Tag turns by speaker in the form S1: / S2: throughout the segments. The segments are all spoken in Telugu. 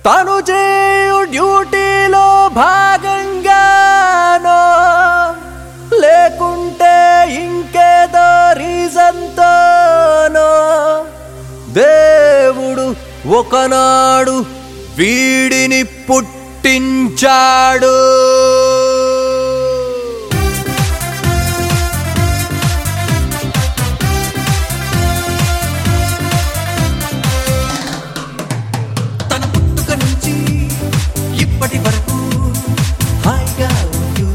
S1: తను చేయు డ్యూటీలో భాగంగానో లేకుంటే ఇంకేదో రీజన్తోనో దేవుడు ఒకనాడు వీడిని పుట్టించాడు తన పుట్టుక నుంచి ఇప్పటి వరకు హాయిగా ఉంటూ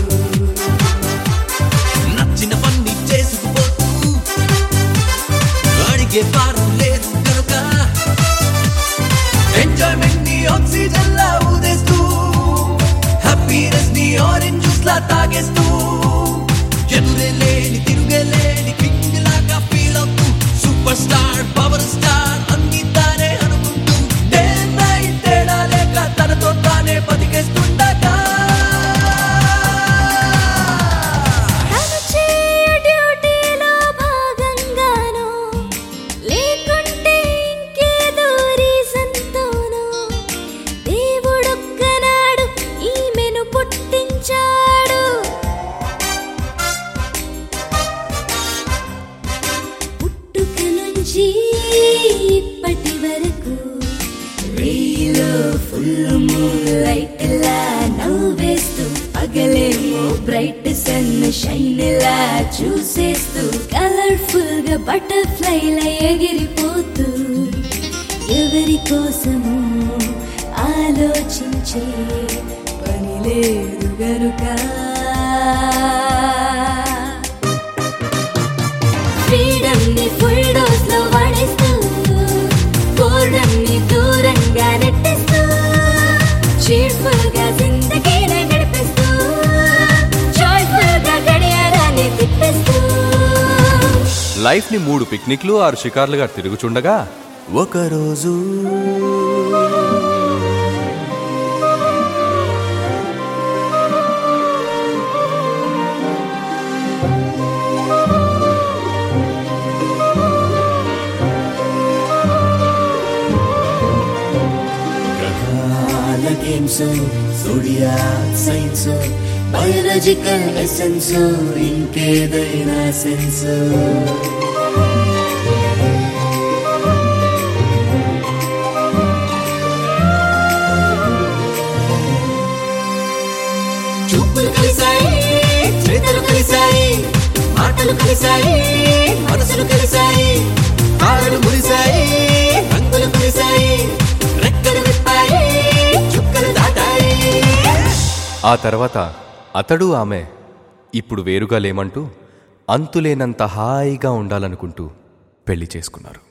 S1: నచ్చిన పని చేసుకుపోతూ అడిగే పారం లేదు కనుక ఎంజాయ్మెంట్ ని ఆక్సిజన్ లా ఊదేస్తూ హ్యాపీనెస్ ని ఆరెంజ్ జ్యూస్ లా తాగేస్తూ ఎదురే లేని తిరుగే లేని కింగ్ లాగా ఫీల్ అవుతూ సూపర్ స్టార్ పవర్ స్టార్ అన్ని తానే అనుకుంటూ డే నైట్ తేడా లేక తనతో తానే బతికేస్తుండగా
S2: తను చేయు డ్యూటీలో భాగంగానో లేకుంటే ఇంకేదో రీజన్తోనో దేవుడొక్కనాడు ఈమెను పుట్టించాడు పుట్టుక నుంచి ఇప్పటి వరకు రేయిలో ఫుల్ మూన్ లైట్ లా నవ్వేస్తూ పగలేమో బ్రైట్ సన్ షైన్ లా చూసేస్తూ కలర్ఫుల్ గా బటర్ఫ్లై లా ఎగిరిపోతూ ఎవరి కోసము ఆలోచించే పని లేదు గనుక ఫ్రీడమ్ ని ఫుల్ డోస్ లో వాడేస్తూ బోర్డమ్ ని దూరంగా నెట్టేస్తూ చీర్ఫుల్ గా జిందగీని గడిపేస్తూ జాయ్ఫుల్ గా గడియారాన్ని తిప్పేస్తూ
S1: లైఫ్ ని మూడు పిక్నిక్లు ఆరు షికార్లుగా తిరుగుచుండగా ఒకరోజు
S3: గ్రహాల games zodiac signs biological essence ఇంకేదైనా సెన్స్ చూపులు కలిసాయి చేతులు కలిసాయి మాటలు కలిసాయి మనసులు కలిసాయి కాళ్ళు మురిసాయి రంగులు కురిసాయి రెక్కలు విప్పాయి చుక్కలు దాటాయి
S1: ఆ తర్వాత అతడు ఆమె ఇప్పుడు వేరుగా లేమంటూ అంతులేనంత హాయిగా ఉండాలనుకుంటూ పెళ్లి చేసుకున్నారు